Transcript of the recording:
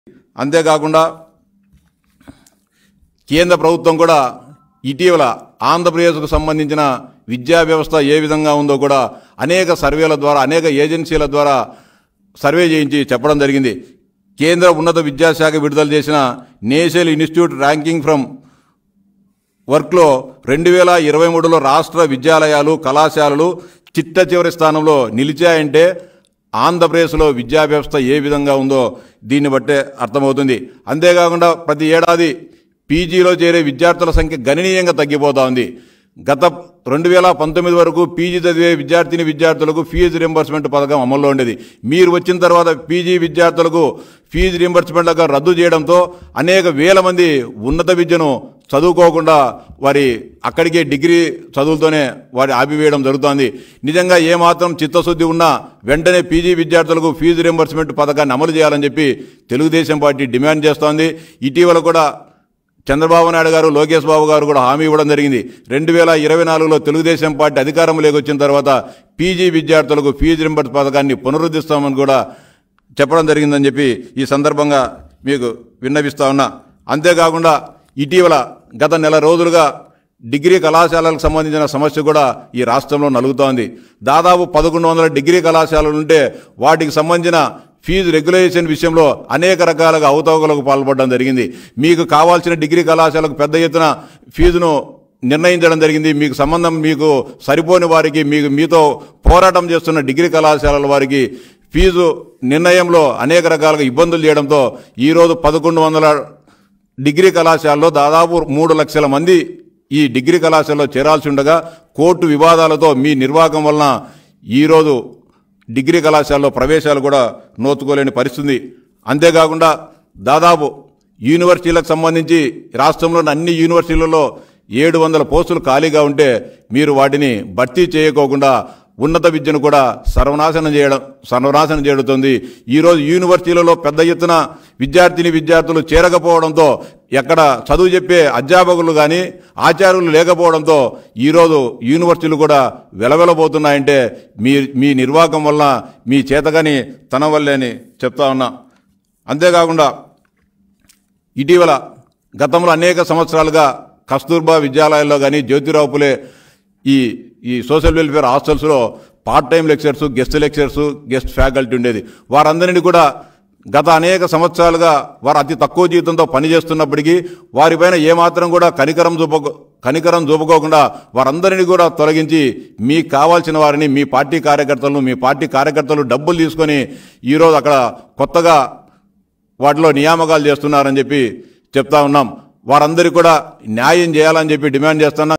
అంతేకాకుండా కేంద్ర ప్రభుత్వం కూడా ఇటీవల ఆంధ్రప్రదేశ్కు సంబంధించిన విద్యా వ్యవస్థ ఏ విధంగా ఉందో కూడా అనేక సర్వేల ద్వారా అనేక ఏజెన్సీల ద్వారా సర్వే చేయించి చెప్పడం జరిగింది కేంద్ర ఉన్నత విద్యాశాఖ విడుదల చేసిన నేషనల్ ఇన్స్టిట్యూట్ ర్యాంకింగ్ ఫ్రమ్ వర్క్లో రెండు వేల ఇరవై మూడులో రాష్ట్ర విద్యాలయాలు కళాశాలలు చిట్ట చివరి స్థానంలో నిలిచాయంటే ఆంధ్రప్రదేశ్లో విద్యా వ్యవస్థ ఏ విధంగా ఉందో దీన్ని బట్టే అర్థమవుతుంది అంతేకాకుండా ప్రతి ఏడాది పీజీలో చేరే విద్యార్థుల సంఖ్య గణనీయంగా తగ్గిపోతా ఉంది గత రెండు వేల పంతొమ్మిది వరకు పీజీ చదివే విద్యార్థిని విద్యార్థులకు ఫీజు రింబర్స్మెంట్ పథకం అమల్లో ఉండేది మీరు వచ్చిన తర్వాత పీజీ విద్యార్థులకు ఫీజు రింబర్స్మెంట్ రద్దు చేయడంతో అనేక వేల మంది ఉన్నత విద్యను చదువుకోకుండా వారి అక్కడికే డిగ్రీ చదువులతోనే వారి ఆపివేయడం జరుగుతోంది నిజంగా ఏమాత్రం చిత్తశుద్ధి ఉన్నా వెంటనే పీజీ విద్యార్థులకు ఫీజు రింబర్స్మెంట్ పథకాన్ని అమలు చేయాలని చెప్పి తెలుగుదేశం పార్టీ డిమాండ్ చేస్తోంది ఇటీవల కూడా చంద్రబాబు నాయుడు గారు లోకేష్ బాబు గారు కూడా హామీ ఇవ్వడం జరిగింది రెండు వేల ఇరవై నాలుగులో తెలుగుదేశం పార్టీ అధికారంలోకి వచ్చిన తర్వాత పీజీ విద్యార్థులకు ఫీజు రింబర్స్ పథకాన్ని పునరుద్ధరిస్తామని కూడా చెప్పడం జరిగిందని చెప్పి ఈ సందర్భంగా మీకు విన్నవిస్తా ఉన్నా అంతేకాకుండా ఇటీవల గత నెల రోజులుగా డిగ్రీ కళాశాలలకు సంబంధించిన సమస్య కూడా ఈ రాష్ట్రంలో నలుగుతోంది దాదాపు పదకొండు వందల డిగ్రీ కళాశాలలు ఉంటే వాటికి సంబంధించిన ఫీజు రెగ్యులేషన్ విషయంలో అనేక రకాలుగా అవతవకలకు పాల్పడడం జరిగింది మీకు కావాల్సిన డిగ్రీ కళాశాలకు పెద్ద ఎత్తున ఫీజును నిర్ణయించడం జరిగింది మీకు సంబంధం మీకు సరిపోని వారికి మీకు మీతో పోరాటం చేస్తున్న డిగ్రీ కళాశాలల వారికి ఫీజు నిర్ణయంలో అనేక రకాలుగా ఇబ్బందులు చేయడంతో ఈరోజు పదకొండు వందల డిగ్రీ కళాశాలలో దాదాపు మూడు లక్షల మంది ఈ డిగ్రీ కళాశాలలో చేరాల్సి ఉండగా కోర్టు వివాదాలతో మీ నిర్వాహకం వలన ఈరోజు డిగ్రీ కళాశాలలో ప్రవేశాలు కూడా నోచుకోలేని పరిస్థితి అంతేకాకుండా దాదాపు యూనివర్సిటీలకు సంబంధించి రాష్ట్రంలోని అన్ని యూనివర్సిటీలలో ఏడు వందల పోస్టులు ఖాళీగా ఉంటే మీరు వాటిని భర్తీ చేయకోకుండా ఉన్నత విద్యను కూడా సర్వనాశనం చేయడం సర్వనాశనం చేయడుతుంది ఈరోజు యూనివర్సిటీలలో పెద్ద ఎత్తున విద్యార్థిని విద్యార్థులు చేరకపోవడంతో ఎక్కడ చదువు చెప్పే అధ్యాపకులు కానీ ఆచార్యులు లేకపోవడంతో ఈరోజు యూనివర్సిటీలు కూడా వెలవెలబోతున్నాయంటే మీ మీ నిర్వాహకం వల్ల మీ చేతగాని తన వల్లే అని చెప్తా ఉన్నా అంతేకాకుండా ఇటీవల గతంలో అనేక సంవత్సరాలుగా కస్తూర్బా విద్యాలయాల్లో కానీ జ్యోతిరావు పులే ఈ ఈ సోషల్ వెల్ఫేర్ హాస్టల్స్లో part time lectures guest lectures guest faculty ఉండేది వారందరినీ కూడా గత అనేక సంవత్సరాలుగా వారు అతి తక్కువ జీతంతో పనిచేస్తున్నప్పటికీ వారిపైన ఏమాత్రం కూడా కనికరం చూప కనికరం చూపుకోకుండా వారందరినీ కూడా తొలగించి మీకు కావాల్సిన వారిని మీ పార్టీ కార్యకర్తలను మీ పార్టీ కార్యకర్తలు డబ్బులు తీసుకొని ఈరోజు అక్కడ కొత్తగా వాటిలో నియామకాలు చేస్తున్నారని చెప్పి చెప్తా ఉన్నాం వారందరికీ కూడా న్యాయం చేయాలని చెప్పి డిమాండ్ చేస్తున్నాం